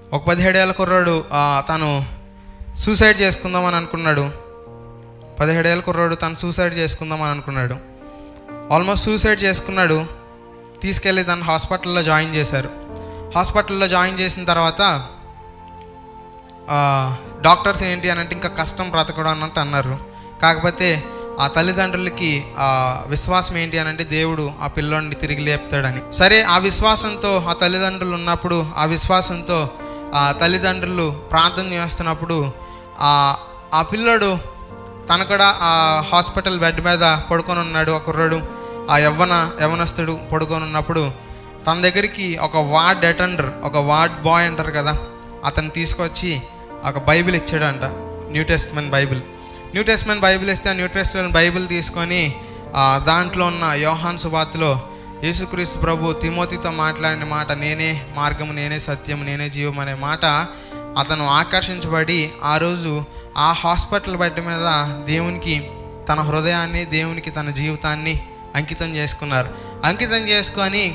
ఒక పదిహేడేళ్ళ కుర్రాడు ఆ, తను సూసైడ్ చేసుకుందామని అనుకున్నాడు పదిహేడేళ్ళ కుర్రాడు తను సూసైడ్ చేసుకుందామని అనుకున్నాడు ఆల్మోస్ట్ సూసైడ్ చేసుకున్నాడు తీసుకెళ్ళి తను హాస్పిటల్లో జాయిన్ చేశారు హాస్పిటల్లో జాయిన్ చేసిన తర్వాత ఆ, డాక్టర్స్ ఏంటి అని అంటే ఇంకా కష్టం బ్రతకడం అన్నట్టు అన్నారు కాకపోతే ఆ తల్లిదండ్రులకి ఆ విశ్వాసం ఏంటి అని అంటే దేవుడు ఆ పిల్లోడిని తిరిగి లేపుతాడని సరే ఆ విశ్వాసంతో ఆ తల్లిదండ్రులు ఉన్నప్పుడు ఆ విశ్వాసంతో ఆ తల్లిదండ్రులు ప్రార్థన చేస్తున్నప్పుడు ఆ ఆ పిల్లోడు తను కూడా ఆ హాస్పిటల్ బెడ్ మీద పడుకొని ఉన్నాడు ఆ కుర్రాడు ఆ యవ్వన యవనస్తుడు పడుకొని ఉన్నప్పుడు తన దగ్గరికి ఒక వార్డ్ అటెండర్ ఒక వార్డ్ బాయ్ అంటారు కదా అతను తీసుకొచ్చి ఒక బైబిల్ ఇచ్చాడంట New Testament Bible New Testament Bible ఇస్తే ఆ న్యూ టెస్ట్మెంట్ బైబిల్ తీసుకొని ఆ, దాంట్లో ఉన్న యోహాన్ సువార్తలో యేసుక్రీస్తు ప్రభు తిమోతితో మాట్లాడిన మాట నేనే మార్గము నేనే సత్యం నేనే జీవం అనే మాట అతను ఆకర్షించబడి ఆ రోజు ఆ హాస్పిటల్ బెడ్ మీద దేవునికి తన హృదయాన్ని దేవునికి తన జీవితాన్ని అంకితం చేసుకున్నారు అంకితం చేసుకొని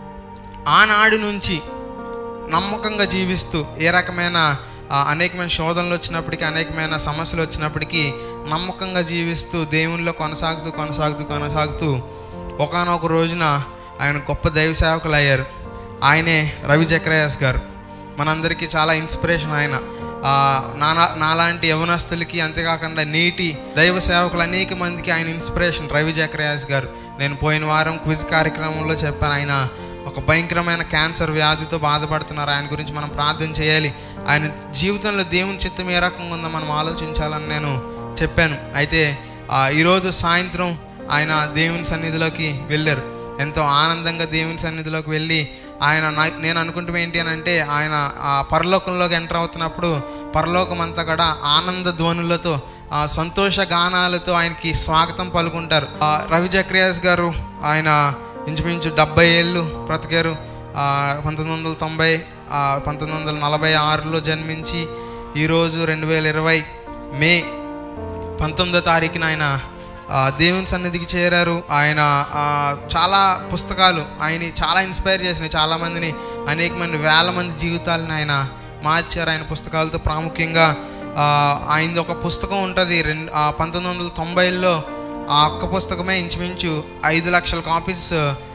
ఆనాడు నుంచి నమ్మకంగా జీవిస్తూ ఏ రకమైన ఆ, అనేకమైన శోధనలు వచ్చినప్పటికీ అనేకమైన సమస్యలు వచ్చినప్పటికీ నమ్మకంగా జీవిస్తూ దేవునిలో కొనసాగుతూ కొనసాగుతూ కొనసాగుతూ ఒకానొక రోజున ఆయన గొప్ప దైవ సేవకులు అయ్యారు ఆయనే రవి చక్రయాస్ గారు మనందరికీ చాలా ఇన్స్పిరేషన్ ఆయన ఆ, నానా నాలాంటి యవనస్తులకి అంతేకాకుండా నీటి దైవ సేవకులు అనేక మందికి ఆయన ఇన్స్పిరేషన్ రవి జక్రయాస్ గారు నేను పోయిన వారం క్విజ్ కార్యక్రమంలో చెప్పాను ఆయన ఒక భయంకరమైన క్యాన్సర్ వ్యాధితో బాధపడుతున్నారు ఆయన గురించి మనం ప్రార్థన చేయాలి ఆయన జీవితంలో దేవుని చిత్తం ఏ రకంగా ఉందో మనం ఆలోచించాలని నేను చెప్పాను అయితే ఆ, ఈరోజు సాయంత్రం ఆయన దేవుని సన్నిధిలోకి వెళ్ళారు ఎంతో ఆనందంగా దేవుని సన్నిధిలోకి వెళ్ళి ఆయన నా- నేను అనుకుంటున్నా ఏంటి అని అంటే ఆయన ఆ పరలోకంలోకి ఎంటర్ అవుతున్నప్పుడు పరలోకం అంతా కూడా ఆనంద ధ్వనులతో ఆ సంతోష గానాలతో ఆయనకి స్వాగతం పలుకుంటారు ఆ రవి చక్రియాస్ గారు ఆయన ఇంచుమించు డెబ్బై ఏళ్ళు బ్రతికారు ఆ, పంతొమ్మిది వందల తొంభై ఆ, పంతొమ్మిది వందల నలభై ఆరులో జన్మించి ఈరోజు రెండు వేల ఇరవై మే పంతొమ్మిదో తారీఖున ఆయన ఆ, దేవుని సన్నిధికి చేరారు ఆయన ఆ, చాలా పుస్తకాలు ఆయన చాలా ఇన్స్పైర్ చేసినాయి చాలామందిని అనేక మంది వేల మంది జీవితాలను ఆయన మార్చారు ఆయన పుస్తకాలతో ప్రాముఖ్యంగా ఆ, ఆయనది ఒక పుస్తకం ఉంటుంది రెండు ఆ, పంతొమ్మిది వందల తొంభైలో ఆ ఒక్క పుస్తకమే ఇంచుమించు ఐదు లక్షల కాపీస్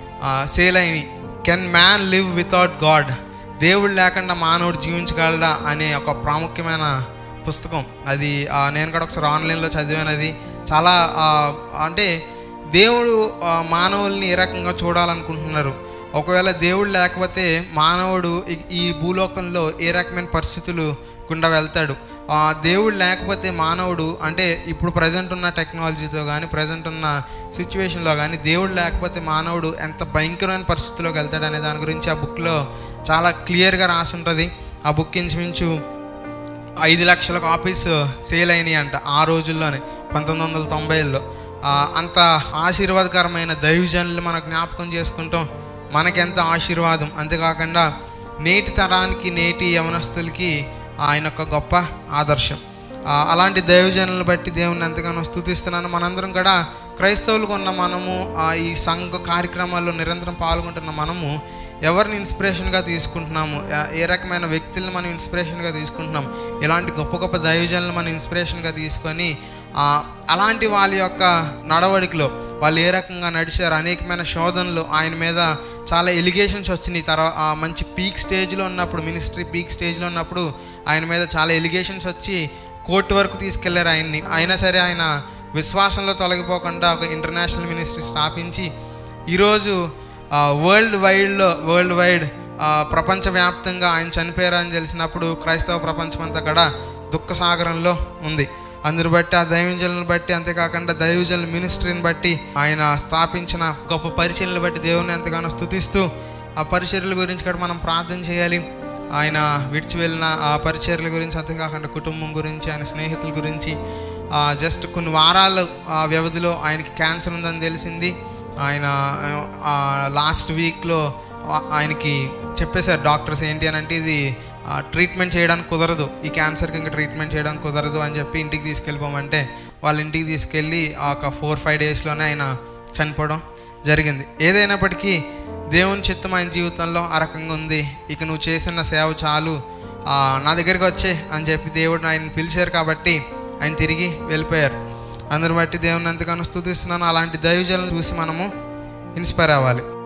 సేల్ అయినాయి can man live without God దేవుడు లేకుండా మానవుడు జీవించగలడా అనే ఒక ప్రాముఖ్యమైన పుస్తకం అది ఆ, నేను కూడా ఒకసారి ఆన్లైన్లో చదివానది చాలా ఆ, అంటే దేవుడు ఆ, మానవుల్ని ఏ రకంగా చూడాలనుకుంటున్నారు ఒకవేళ దేవుడు లేకపోతే మానవుడు ఈ- ఈ భూలోకంలో ఏ రకమైన పరిస్థితులు గుండా వెళ్తాడు ఆ దేవుడు లేకపోతే మానవుడు అంటే ఇప్పుడు ప్రజెంట్ ఉన్న టెక్నాలజీతో కానీ ప్రజెంట్ ఉన్న సిచ్యువేషన్లో కానీ దేవుడు లేకపోతే మానవుడు ఎంత భయంకరమైన పరిస్థితిలోకి వెళ్తాడు అనే దాని గురించి ఆ బుక్లో చాలా క్లియర్గా రాసి ఉంటుంది ఆ బుక్ ఇంచుమించు ఐదు లక్షల కాపీస్ సేల్ అయినాయి అంట ఆ రోజుల్లోనే పంతొమ్మిది వందల తొంభైలో అంత ఆశీర్వాదకరమైన దైవజనులు మన జ్ఞాపకం చేసుకుంటాం మనకెంత ఆశీర్వాదం అంతేకాకుండా నేటి తరానికి నేటి యవనస్తులకి ఆయన ఒక గొప్ప ఆదర్శం ఆ, అలాంటి దైవజనులను బట్టి దేవుని ఎంతగానో స్థుతిస్తున్నాను మనందరం కూడా క్రైస్తవులుగా ఉన్న మనము ఆ, ఈ సంఘ కార్యక్రమాల్లో నిరంతరం పాల్గొంటున్న మనము ఎవరిని ఇన్స్పిరేషన్గా తీసుకుంటున్నాము ఆ, ఏ రకమైన వ్యక్తులను మనం ఇన్స్పిరేషన్గా తీసుకుంటున్నాం ఇలాంటి గొప్ప గొప్ప దైవజనులు మనం ఇన్స్పిరేషన్గా తీసుకొని ఆ, అలాంటి వాళ్ళ యొక్క నడవడికలో వాళ్ళు ఏ రకంగా నడిచారు అనేకమైన శోధనలు ఆయన మీద చాలా ఎలిగేషన్స్ వచ్చినాయి తర్వాత ఆ మంచి పీక్ స్టేజ్లో ఉన్నప్పుడు మినిస్ట్రీ పీక్ స్టేజ్లో ఉన్నప్పుడు ఆయన మీద చాలా ఎలిగేషన్స్ వచ్చి కోర్టు వరకు తీసుకెళ్లారు ఆయన్ని అయినా సరే ఆయన విశ్వాసంలో తొలగిపోకుండా ఒక ఇంటర్నేషనల్ మినిస్ట్రీ స్థాపించి ఈరోజు వరల్డ్ వైడ్లో వరల్డ్ వైడ్ ప్రపంచవ్యాప్తంగా ఆయన చనిపోయారని తెలిసినప్పుడు క్రైస్తవ ప్రపంచం అంతా కూడా దుఃఖ సాగరంలో ఉంది అందుని బట్టి ఆ దైవజనులను బట్టి అంతేకాకుండా దైవజనుల మినిస్ట్రీని బట్టి ఆయన స్థాపించిన గొప్ప పరిచయలను బట్టి దేవుని ఎంతగానో స్థుతిస్తూ ఆ పరిచర్యల గురించి కూడా మనం ప్రార్థన చేయాలి ఆయన విడిచి వెళ్ళిన ఆ పరిచర్యల గురించి అంతేకాకుండా కుటుంబం గురించి ఆయన స్నేహితుల గురించి జస్ట్ కొన్ని వారాల ఆ, వ్యవధిలో ఆయనకి క్యాన్సర్ ఉందని తెలిసింది ఆయన లాస్ట్ వీక్లో ఆయనకి చెప్పేశారు డాక్టర్స్ ఏంటి అని అంటే ఇది ట్రీట్మెంట్ చేయడానికి కుదరదు ఈ క్యాన్సర్కి ఇంకా ట్రీట్మెంట్ చేయడానికి కుదరదు అని చెప్పి ఇంటికి తీసుకెళ్ళిపోమంటే వాళ్ళ ఇంటికి తీసుకెళ్ళి ఆ ఒక ఫోర్ ఫైవ్ డేస్లోనే ఆయన చనిపోవడం జరిగింది ఏదైనప్పటికీ దేవుని చిత్తం ఆయన జీవితంలో ఆ రకంగా ఉంది ఇక నువ్వు చేసిన సేవ చాలు ఆ, నా దగ్గరికి వచ్చే అని చెప్పి దేవుడు ఆయన పిలిచారు కాబట్టి ఆయన తిరిగి వెళ్ళిపోయారు అందుని బట్టి దేవుని ఎంతగానో స్థుతిస్తున్నాను అలాంటి దైవజలను చూసి మనము ఇన్స్పైర్ అవ్వాలి